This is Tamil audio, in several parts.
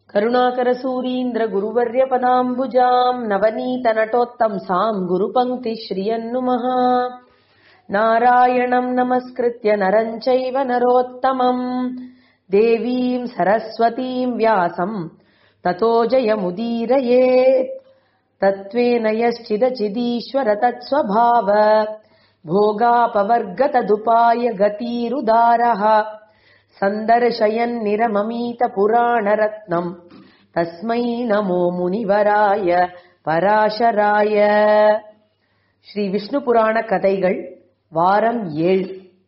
करुणाकरसूरीन्द्रगुरुवर्यपदाम्बुजाम् नवनीतनटोत्तंसाम् गुरुपङ्क्तिश्रियन्नुमः नारायणम् नमस्कृत्य नरम् चैव नरोत्तमम् देवीम् सरस्वतीम् व्यासम् ततो जयमुदीरयेत् तत्त्वेन यश्चिदचिदीश्वर तत्स्वभाव भोगापवर्गतदुपाय गतीरुदारः सन्दर्शयन्निरममीतपुराणरत्नम् तस्मै नमो முனிவராய பராசராய ஸ்ரீ விஷ்ணு புராண கதைகள் வாரம் ஏழு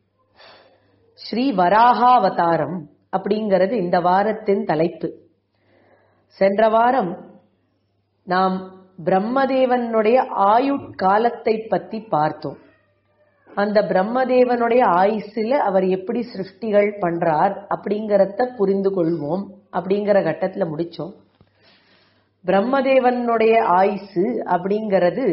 ஸ்ரீ வராகாவதாரம் அப்படிங்கிறது இந்த வாரத்தின் தலைப்பு சென்ற வாரம் நாம் பிரம்மதேவனுடைய ஆயுட்காலத்தை பத்தி பார்த்தோம் அந்த பிரம்மதேவனுடைய ஆயுசுல அவர் எப்படி சிருஷ்டிகள் பண்றார் அப்படிங்கறத புரிந்து கொள்வோம் அப்படிங்கிற கட்டத்துல முடிச்சோம் பிரம்மதேவனுடைய ஆயுசு அப்படிங்கிறது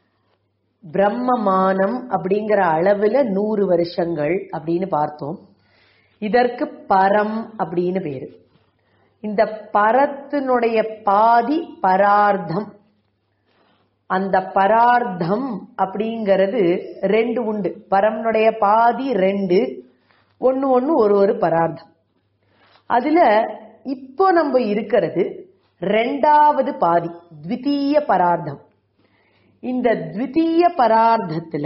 பிரம்மமானம் அப்படிங்கிற அளவுல நூறு வருஷங்கள் அப்படின்னு பார்த்தோம் இதற்கு பரம் அப்படின்னு பேரு இந்த பரத்தினுடைய பாதி பரார்த்தம் அந்த பரார்த்தம் அப்படிங்கிறது ரெண்டு உண்டு பரம்னுடைய பாதி ரெண்டு ஒன்னு ஒன்னு ஒரு ஒரு பரார்த்தம் அதுல இப்போ நம்ம இருக்கிறது ரெண்டாவது பாதி த்விதீய பரார்த்தம் இந்த த்விதீய பரார்த்தத்துல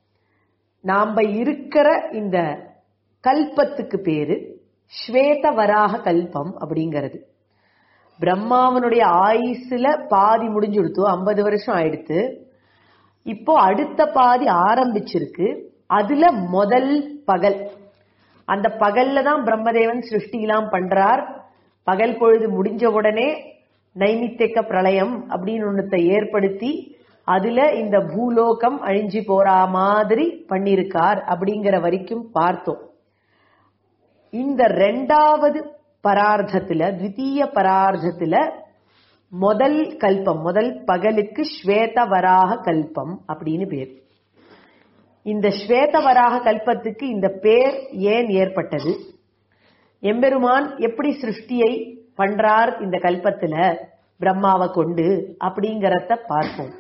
நாம இருக்கிற இந்த கல்பத்துக்கு பேரு ஸ்வேத வராக கல்பம் அப்படிங்கிறது பிரம்மாவனுடைய ஆயுசுல பாதி முடிஞ்சுடுத்து ஐம்பது வருஷம் ஆயிடுத்து இப்போ அடுத்த பாதி ஆரம்பிச்சிருக்கு அதுல முதல் பகல் அந்த பகல்ல தான் பிரம்மதேவன் சிருஷ்டிலாம் பண்றார் பகல் பொழுது முடிஞ்ச உடனே நைமித்திக பிரளயம் அப்படின்னு ஒன்னத்தை ஏற்படுத்தி அதுல இந்த பூலோகம் அழிஞ்சு போறா மாதிரி பண்ணிருக்கார் அப்படிங்கிற வரைக்கும் பார்த்தோம் இந்த ரெண்டாவது பரார்த்தத்துல த்விதீய பரார்த்தத்துல முதல் கல்பம் முதல் பகலுக்கு ஸ்வேத வராக கல்பம் அப்படின்னு பேர் இந்த ஸ்வேத வராக கல்பத்துக்கு இந்த பேர் ஏன் ஏற்பட்டது எம்பெருமான் எப்படி சிருஷ்டியை பண்றார் இந்த கல்பத்துல பிரம்மாவை கொண்டு அப்படிங்கறத பார்ப்போம்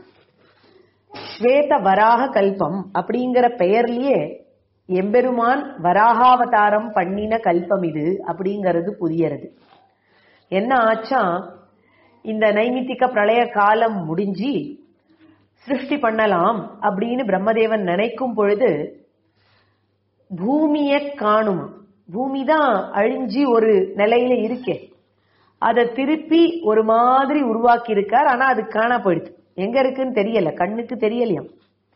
ஸ்வேத வராக கல்பம் அப்படிங்கிற பெயர்லயே எம்பெருமான் வராகாவதாரம் பண்ணின கல்பம் இது அப்படிங்கிறது புரியறது என்ன ஆச்சா இந்த நைமித்திக பிரளய காலம் முடிஞ்சு சிருஷ்டி பண்ணலாம் அப்படின்னு பிரம்மதேவன் நினைக்கும் பொழுது பூமிய காணுமா பூமி தான் அழிஞ்சு ஒரு நிலையில இருக்கே அதை திருப்பி ஒரு மாதிரி உருவாக்கி இருக்கார் ஆனா அது காணா போயிடுது எங்க இருக்குன்னு தெரியல கண்ணுக்கு தெரியலையாம்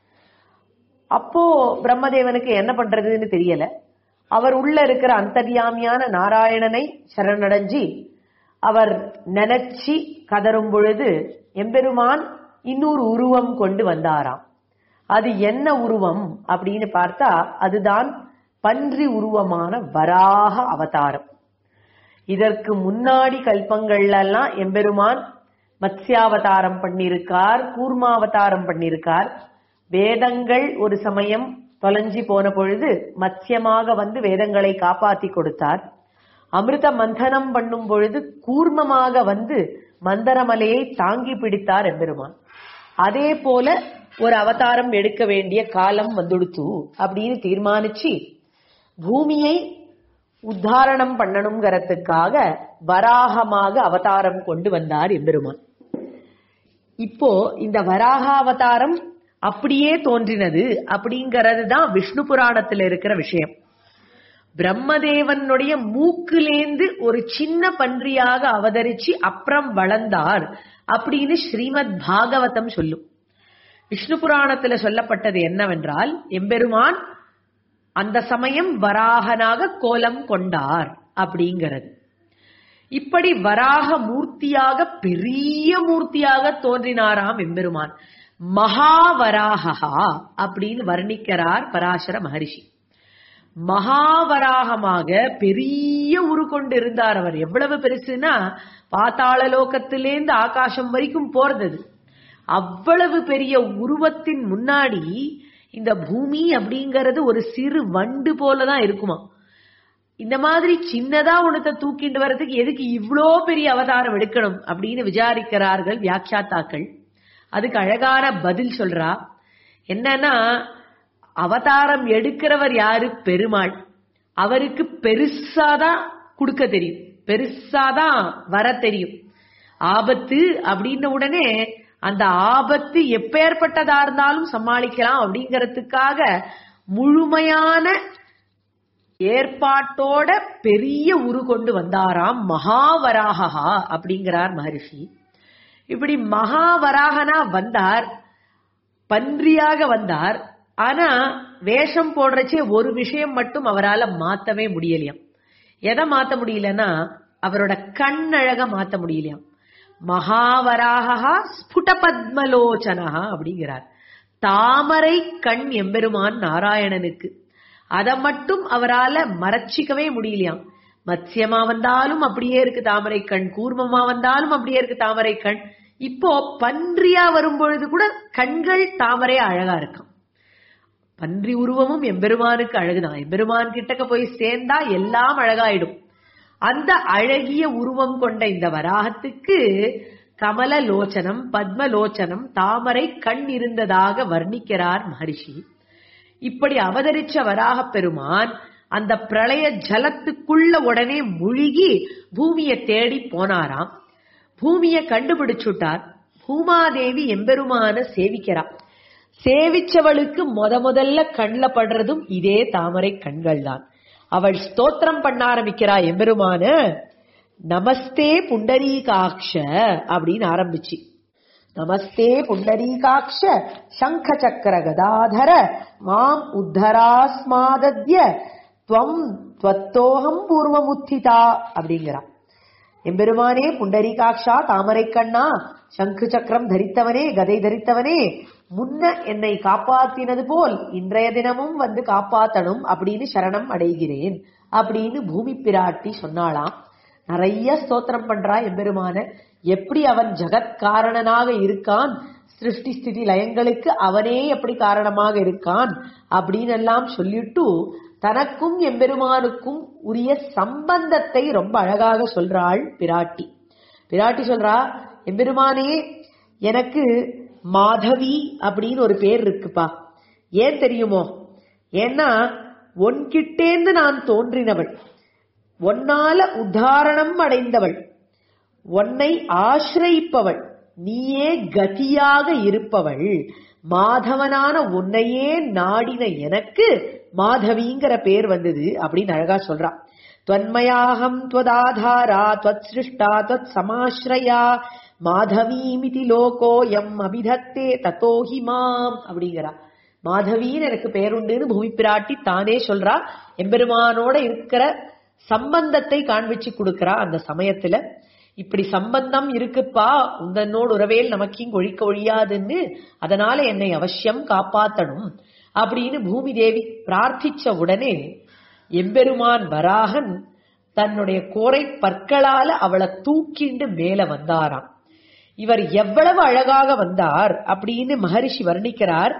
அப்போ பிரம்மதேவனுக்கு என்ன பண்றதுன்னு தெரியல அவர் உள்ள இருக்கிற அந்தர்யாமியான நாராயணனை சரணடைஞ்சி அவர் நினைச்சி கதரும் பொழுது எம்பெருமான் இன்னொரு உருவம் கொண்டு வந்தாராம் அது என்ன உருவம் அப்படின்னு பார்த்தா அதுதான் பன்றி உருவமான வராக அவதாரம் இதற்கு முன்னாடி கல்பங்கள்லாம் எம்பெருமான் மத்ஸ்யாவதாரம் பண்ணிருக்கார் கூர்மாவதாரம் பண்ணிருக்கார் வேதங்கள் ஒரு சமயம் தொலைஞ்சி போன பொழுது மத்யமாக வந்து வேதங்களை காப்பாத்தி கொடுத்தார் அமிர்த மந்தனம் பண்ணும் பொழுது கூர்மமாக வந்து மந்தரமலையை தாங்கி பிடித்தார் எம்பெருமான் அதே போல ஒரு அவதாரம் எடுக்க வேண்டிய காலம் வந்துடுத்து அப்படின்னு தீர்மானிச்சு பூமியை உத்தாரணம் பண்ணணுங்கிறதுக்காக வராகமாக அவதாரம் கொண்டு வந்தார் எம்பெருமான் இப்போ இந்த வராக அவதாரம் அப்படியே தோன்றினது அப்படிங்கிறது தான் விஷ்ணு புராணத்துல இருக்கிற விஷயம் பிரம்மதேவனுடைய மூக்குலேந்து ஒரு சின்ன பன்றியாக அவதரிச்சு அப்புறம் வளர்ந்தார் அப்படின்னு ஸ்ரீமத் பாகவதம் சொல்லும் விஷ்ணு புராணத்துல சொல்லப்பட்டது என்னவென்றால் எம்பெருமான் அந்த சமயம் வராகனாக கோலம் கொண்டார் அப்படிங்கிறது இப்படி வராக மூர்த்தியாக பெரிய மூர்த்தியாக தோன்றினாராம் எம்பெருமான் மகாவராகா அப்படின்னு வர்ணிக்கிறார் பராசர மகரிஷி மகாவராகமாக பெரிய உரு கொண்டு இருந்தார் அவர் எவ்வளவு பெருசுன்னா பாத்தாள லோகத்திலேந்து ஆகாசம் வரைக்கும் போறது அவ்வளவு பெரிய உருவத்தின் முன்னாடி இந்த பூமி அப்படிங்கறது ஒரு சிறு வண்டு போலதான் இருக்குமா இந்த மாதிரி சின்னதா உனத்தை தூக்கிட்டு வர்றதுக்கு எதுக்கு இவ்ளோ பெரிய அவதாரம் எடுக்கணும் அப்படின்னு விசாரிக்கிறார்கள் வியாக்கியாத்தாக்கள் அதுக்கு அழகான பதில் சொல்றா என்னன்னா அவதாரம் எடுக்கிறவர் யாரு பெருமாள் அவருக்கு பெருசாதான் கொடுக்க தெரியும் பெருசாதான் வர தெரியும் ஆபத்து அப்படின்ன உடனே அந்த ஆபத்து எப்பேற்பட்டதா இருந்தாலும் சமாளிக்கலாம் அப்படிங்கறதுக்காக முழுமையான ஏற்பாட்டோட பெரிய உரு கொண்டு வந்தாராம் மகாவராகா அப்படிங்கிறார் மகரிஷி இப்படி மகாவராகனா வந்தார் பன்றியாக வந்தார் ஆனா வேஷம் போடுறச்சே ஒரு விஷயம் மட்டும் அவரால மாத்தவே முடியலையாம் எதை மாத்த முடியலன்னா அவரோட கண்ணழக மாத்த முடியலையாம் மகாவராகா ஸ்புட பத்மலோச்சனஹா அப்படிங்கிறார் தாமரை கண் எம்பெருமான் நாராயணனுக்கு அதை மட்டும் அவரால மறைச்சிக்கவே முடியலையாம் மத்யமா வந்தாலும் அப்படியே இருக்கு தாமரை கண் கூர்மமா வந்தாலும் அப்படியே இருக்கு தாமரை கண் இப்போ பன்றியா வரும்பொழுது கூட கண்கள் தாமரை அழகா இருக்கும் பன்றி உருவமும் எம்பெருமானுக்கு அழகுதான் எம்பெருமான் கிட்டக்க போய் சேர்ந்தா எல்லாம் அழகாயிடும் அந்த அழகிய உருவம் கொண்ட இந்த வராகத்துக்கு கமல லோச்சனம் பத்மலோச்சனம் தாமரை கண் இருந்ததாக வர்ணிக்கிறார் மகரிஷி இப்படி அவதரிச்ச வராக பெருமான் அந்த பிரளய ஜலத்துக்குள்ள உடனே முழுகி பூமியை தேடி போனாராம் பூமியை கண்டுபிடிச்சுட்டார் பூமாதேவி எம்பெருமான சேவிக்கிறா சேவிச்சவளுக்கு முத முதல்ல கண்ல படுறதும் இதே தாமரை கண்கள் தான் அவள் ஸ்தோத்திரம் பண்ண ஆரம்பிக்கிறா எம்பெருமான நமஸ்தே புண்டரீகாட்ச அப்படின்னு ஆரம்பிச்சு நமஸ்தே புண்டரீகாட்ச சங்க சக்கர கதாதர மாம் உத்தராஸ்மாதத்ய துவம் துவத்தோகம் பூர்வமுத்திதா அப்படிங்கிறா எம்பெருமானே புண்டரீகாட்சா தாமரை கண்ணா சங்கு சக்கரம் தரித்தவனே கதை தரித்தவனே முன்ன என்னை காப்பாத்தினது போல் இன்றைய தினமும் வந்து காப்பாத்தணும் அப்படின்னு சரணம் அடைகிறேன் அப்படின்னு பூமி பிராட்டி சொன்னாளாம் நிறைய ஸ்தோத்திரம் பண்றா எம்பெருமான எப்படி அவன் ஜகத் காரணனாக இருக்கான் சிருஷ்டி ஸ்திதி லயங்களுக்கு அவனே எப்படி காரணமாக இருக்கான் அப்படின்னு எல்லாம் சொல்லிட்டு தனக்கும் எம்பெருமானுக்கும் உரிய சம்பந்தத்தை ரொம்ப அழகாக சொல்றாள் பிராட்டி பிராட்டி சொல்றா எம்பெருமானே எனக்கு மாதவி அப்படின்னு ஒரு பேர் இருக்குப்பா ஏன் தெரியுமோ ஏன்னா உன்கிட்டேந்து நான் தோன்றினவள் உன்னால உத்தாரணம் அடைந்தவள் உன்னை ஆசிரயிப்பவள் நீயே கதியாக இருப்பவள் மாதவனான உன்னையே நாடின எனக்கு மாதவிங்கிற பேர் வந்தது அப்படின்னு அழகா சொல்றா त्वन्मयाहम् त्वदाधारा त्वत्सृष्टा त्वत्समाश्रया மாதவீமிதி லோகோயம் அபிதத்தே தத்தோ ஹி மாம் அப்படிங்கிறா மாதவின்னு எனக்கு பேருண்டுன்னு பூமி பிராட்டி தானே சொல்றா எம்பெருமானோட இருக்கிற சம்பந்தத்தை காண்பிச்சு கொடுக்கறா அந்த சமயத்துல இப்படி சம்பந்தம் இருக்குப்பா உந்தன்னோடு உறவேல் நமக்கிங் ஒழிக்க ஒழியாதுன்னு அதனால என்னை அவசியம் காப்பாத்தணும் அப்படின்னு பூமி தேவி பிரார்த்திச்ச உடனே எம்பெருமான் வராகன் தன்னுடைய கோரை பற்களால அவளை தூக்கிண்டு மேல வந்தாராம் இவர் எவ்வளவு அழகாக வந்தார் அப்படின்னு மகரிஷி வர்ணிக்கிறார்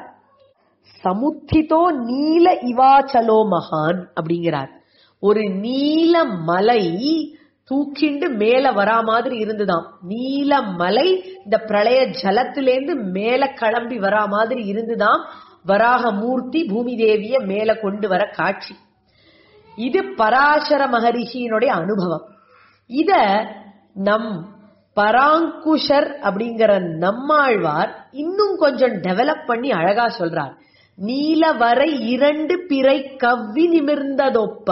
சமுத்திதோ நீல இவாச்சலோ மகான் அப்படிங்கிறார் ஒரு நீல மலை தூக்கிண்டு மேல வரா மாதிரி இருந்துதாம் நீல மலை இந்த பிரளய ஜலத்திலேந்து மேல கிளம்பி வரா மாதிரி இருந்துதாம் வராக மூர்த்தி பூமி தேவிய மேல கொண்டு வர காட்சி இது பராசர மகரிஷியினுடைய அனுபவம் இத நம் பராங்குஷர் அப்படிங்கிற நம்மாழ்வார் இன்னும் கொஞ்சம் டெவலப் பண்ணி அழகா சொல்றார் நீலவரை இரண்டு பிறை கவ்வி நிமிர்ந்ததொப்ப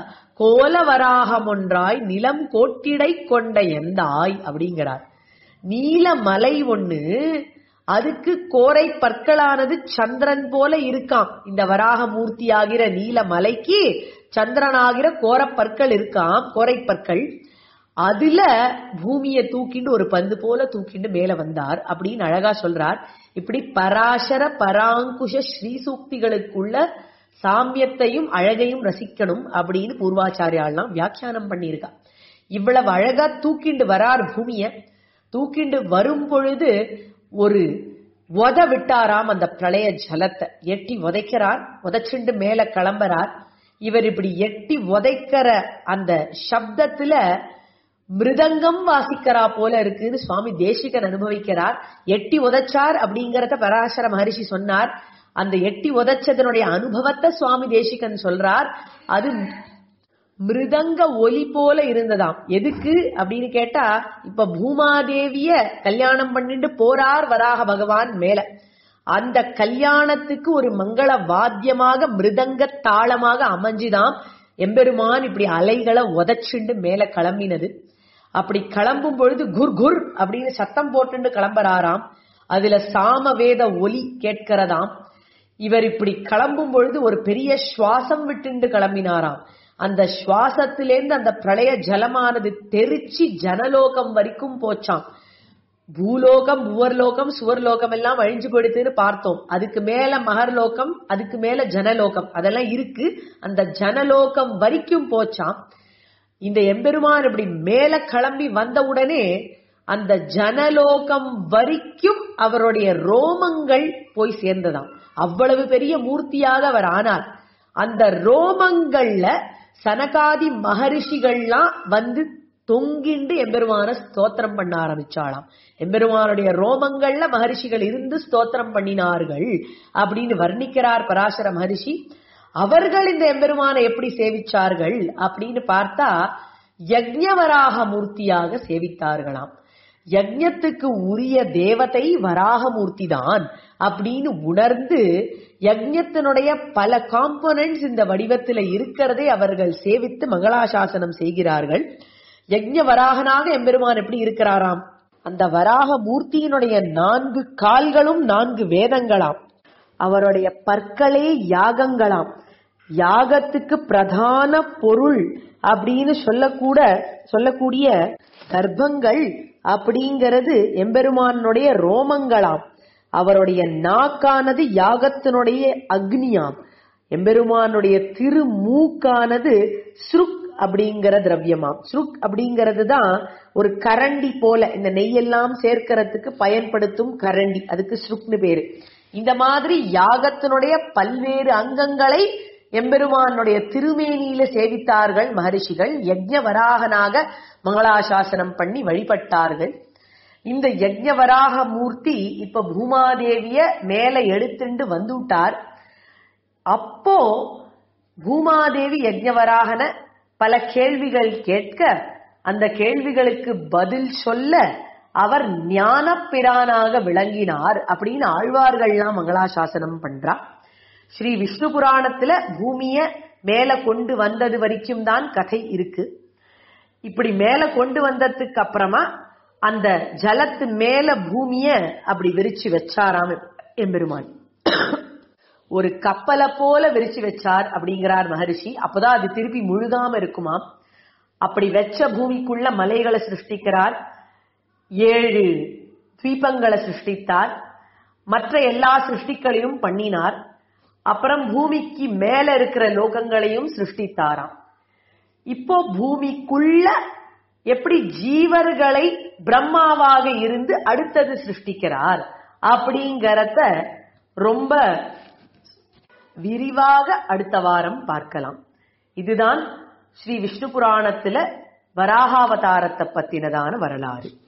கோலவராகம் ஒன்றாய் நிலம் கோட்டிடை கொண்ட எந்தாய் அப்படிங்கிறார் நீல மலை ஒண்ணு அதுக்கு கோரை பற்களானது சந்திரன் போல இருக்காம் இந்த வராக மூர்த்தி ஆகிற நீல மலைக்கு சந்திரனாகிற கோரப்பற்கள் இருக்காம் கோரை பற்கள் அதுல பூமியை தூக்கிண்டு ஒரு பந்து போல தூக்கிண்டு மேல வந்தார் அப்படின்னு அழகா சொல்றார் இப்படி பராசர பராங்குஷ ஸ்ரீ சூக்திகளுக்குள்ள சாமியத்தையும் அழகையும் ரசிக்கணும் அப்படின்னு பூர்வாச்சாரியாலாம் வியாக்கியானம் பண்ணியிருக்கா இவ்வளவு அழகா தூக்கிண்டு வரார் பூமிய தூக்கிண்டு வரும் பொழுது ஒரு உத விட்டாராம் அந்த பிரளய ஜலத்தை எட்டி உதைக்கிறார் உதைச்சுண்டு மேல கிளம்புறார் இவர் இப்படி எட்டி உதைக்கிற அந்த சப்தத்துல மிருதங்கம் வாசிக்கிறா போல இருக்குன்னு சுவாமி தேசிகன் அனுபவிக்கிறார் எட்டி உதைச்சார் அப்படிங்கறத பராசர மகரிஷி சொன்னார் அந்த எட்டி உதைச்சதனுடைய அனுபவத்தை சுவாமி தேசிகன் சொல்றார் அது மிருதங்க ஒலி போல இருந்ததாம் எதுக்கு அப்படின்னு கேட்டா இப்ப பூமாதேவிய கல்யாணம் பண்ணிட்டு போறார் வராக பகவான் மேல அந்த கல்யாணத்துக்கு ஒரு மங்கள வாத்தியமாக மிருதங்க தாளமாக அமைஞ்சுதாம் எம்பெருமான் இப்படி அலைகளை உதச்சுண்டு மேல கிளம்பினது அப்படி கிளம்பும் பொழுது குர் குர் அப்படின்னு சத்தம் போட்டுண்டு கிளம்புறாராம் அதுல சாம வேத ஒலி கேட்கிறதாம் இவர் இப்படி கிளம்பும் பொழுது ஒரு பெரிய சுவாசம் விட்டுண்டு கிளம்பினாராம் அந்த சுவாசத்திலேருந்து அந்த பிரளய ஜலமானது தெரிச்சு ஜனலோகம் வரைக்கும் போச்சாம் பூலோகம் புவர்லோகம் சுவர்லோகம் எல்லாம் அழிஞ்சு போயிடுதுன்னு பார்த்தோம் அதுக்கு மேல மகர்லோகம் அதுக்கு மேல ஜனலோகம் அதெல்லாம் இருக்கு அந்த ஜனலோகம் வரைக்கும் போச்சாம் இந்த எம்பெருமான் இப்படி மேல கிளம்பி வந்த உடனே அந்த ஜனலோகம் வரைக்கும் அவருடைய ரோமங்கள் போய் சேர்ந்ததாம் அவ்வளவு பெரிய மூர்த்தியாக அவர் ஆனார் அந்த ரோமங்கள்ல சனகாதி மகரிஷிகள்லாம் வந்து தொங்கிண்டு எம்பெருமான ஸ்தோத்திரம் பண்ண ஆரம்பிச்சாளாம் எம்பெருமானுடைய ரோமங்கள்ல மகரிஷிகள் இருந்து ஸ்தோத்திரம் பண்ணினார்கள் அப்படின்னு வர்ணிக்கிறார் பராசர மகரிஷி அவர்கள் இந்த எம்பெருமானை எப்படி சேவிச்சார்கள் அப்படின்னு பார்த்தா யஜ்ஞவராக மூர்த்தியாக சேவித்தார்களாம் யஜ்ஞத்துக்கு உரிய தேவதை வராகமூர்த்தி தான் அப்படின்னு உணர்ந்து யஜ்ஞத்தினுடைய பல காம்போனன்ட்ஸ் இந்த வடிவத்துல இருக்கிறதை அவர்கள் சேவித்து மங்களாசாசனம் செய்கிறார்கள் யஜ்ஞ வராகனாக எம்பெருமான் எப்படி இருக்கிறாராம் அந்த வராக மூர்த்தியினுடைய நான்கு கால்களும் நான்கு வேதங்களாம் அவருடைய பற்களே யாகங்களாம் யாகத்துக்கு பிரதான பொருள் அப்படின்னு சொல்லக்கூட சொல்லக்கூடிய கர்ப்பங்கள் அப்படிங்கிறது எம்பெருமானுடைய ரோமங்களாம் அவருடைய நாக்கானது யாகத்தினுடைய அக்னியாம் எம்பெருமானுடைய திருமூக்கானது ஸ்ருக் அப்படிங்கிற திரவியமாம் ஸ்ருக் அப்படிங்கிறது தான் ஒரு கரண்டி போல இந்த நெய்யெல்லாம் சேர்க்கறதுக்கு பயன்படுத்தும் கரண்டி அதுக்கு ஸ்ருக்னு பேரு இந்த மாதிரி யாகத்தினுடைய பல்வேறு அங்கங்களை எம்பெருமானுடைய திருமேனியில சேவித்தார்கள் மகரிஷிகள் யஜ்ஞ வராகனாக மங்களாசாசனம் பண்ணி வழிபட்டார்கள் இந்த யஜ்ஞ வராக மூர்த்தி இப்ப பூமாதேவிய மேல எடுத்துண்டு வந்துட்டார் அப்போ பூமாதேவி யஜ்ஞவராகன பல கேள்விகள் கேட்க அந்த கேள்விகளுக்கு பதில் சொல்ல அவர் ஞான பிரானாக விளங்கினார் அப்படின்னு ஆழ்வார்கள்லாம் மங்களாசாசனம் பண்றா ஸ்ரீ விஷ்ணு புராணத்துல பூமிய மேல கொண்டு வந்தது வரைக்கும் தான் கதை இருக்கு இப்படி மேல கொண்டு வந்ததுக்கு அப்புறமா அந்த ஜலத்து மேல பூமிய அப்படி விரிச்சு வச்சாராம் எம்பெருமான் ஒரு கப்பலை போல விரிச்சு வச்சார் அப்படிங்கிறார் மகரிஷி அப்பதான் அது திருப்பி முழுகாம இருக்குமாம் அப்படி வெச்ச பூமிக்குள்ள மலைகளை சிருஷ்டிக்கிறார் ஏழு தீபங்களை சிருஷ்டித்தார் மற்ற எல்லா சிருஷ்டிகளையும் பண்ணினார் அப்புறம் பூமிக்கு மேல இருக்கிற லோகங்களையும் சிருஷ்டித்தாராம் இப்போ பூமிக்குள்ள எப்படி ஜீவர்களை பிரம்மாவாக இருந்து அடுத்தது சிருஷ்டிக்கிறார் அப்படிங்கறத ரொம்ப விரிவாக அடுத்த வாரம் பார்க்கலாம் இதுதான் ஸ்ரீ விஷ்ணு புராணத்துல வராகாவதாரத்தை பத்தினதான வரலாறு